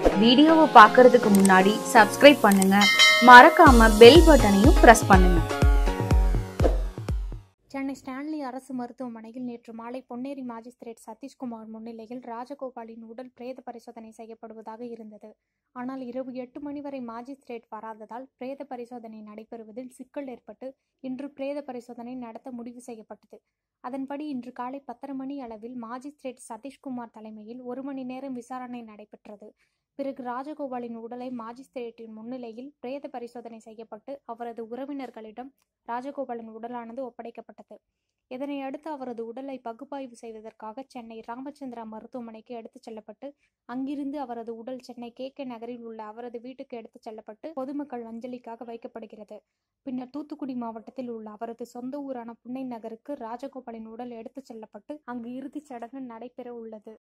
வீடியோவை பார்க்கறதுக்கு முன்னாடி சப்ஸ்கிரைப் பண்ணுங்க மறக்காம பெல் பட்டனையும் பிரஸ் பண்ணுங்க சென்னை ஸ்டான்லி அரசு மருத்துவமனையில் நேற்று மாலை பொன்னேரி மாஜிஸ்திரேட் சதீஷ்குமார் முன்னிலையில் ராஜகோபாலின் உடல் பிரேத பரிசோதனை செய்யப்படுவதாக இருந்தது ஆனால் இரவு எட்டு மணி வரை மாஜிஸ்திரேட் வராததால் பிரேத பரிசோதனை நடைபெறுவதில் சிக்கல் ஏற்பட்டு இன்று பிரேத பரிசோதனை நடத்த முடிவு செய்யப்பட்டது அதன்படி இன்று காலை பத்தரை மணி அளவில் மாஜிஸ்திரேட் சதீஷ்குமார் தலைமையில் ஒரு மணி நேரம் விசாரணை நடைபெற்றது பிறகு ராஜகோபாலின் உடலை மாஜிஸ்திரேட்டின் முன்னிலையில் பிரேத பரிசோதனை செய்யப்பட்டு அவரது உறவினர்களிடம் ராஜகோபாலின் உடலானது ஒப்படைக்கப்பட்டது இதனை அடுத்து அவரது உடலை பகுப்பாய்வு செய்வதற்காக சென்னை ராமச்சந்திரா மருத்துவமனைக்கு எடுத்துச் செல்லப்பட்டு அங்கிருந்து அவரது உடல் சென்னை கே கே நகரில் உள்ள அவரது வீட்டுக்கு எடுத்துச் செல்லப்பட்டு பொதுமக்கள் அஞ்சலிக்காக வைக்கப்படுகிறது பின்னர் தூத்துக்குடி மாவட்டத்தில் உள்ள அவரது சொந்த ஊரான புன்னை நகருக்கு ராஜகோபாலின் உடல் எடுத்துச் செல்லப்பட்டு அங்கு இறுதிச் சடங்கு நடைபெற உள்ளது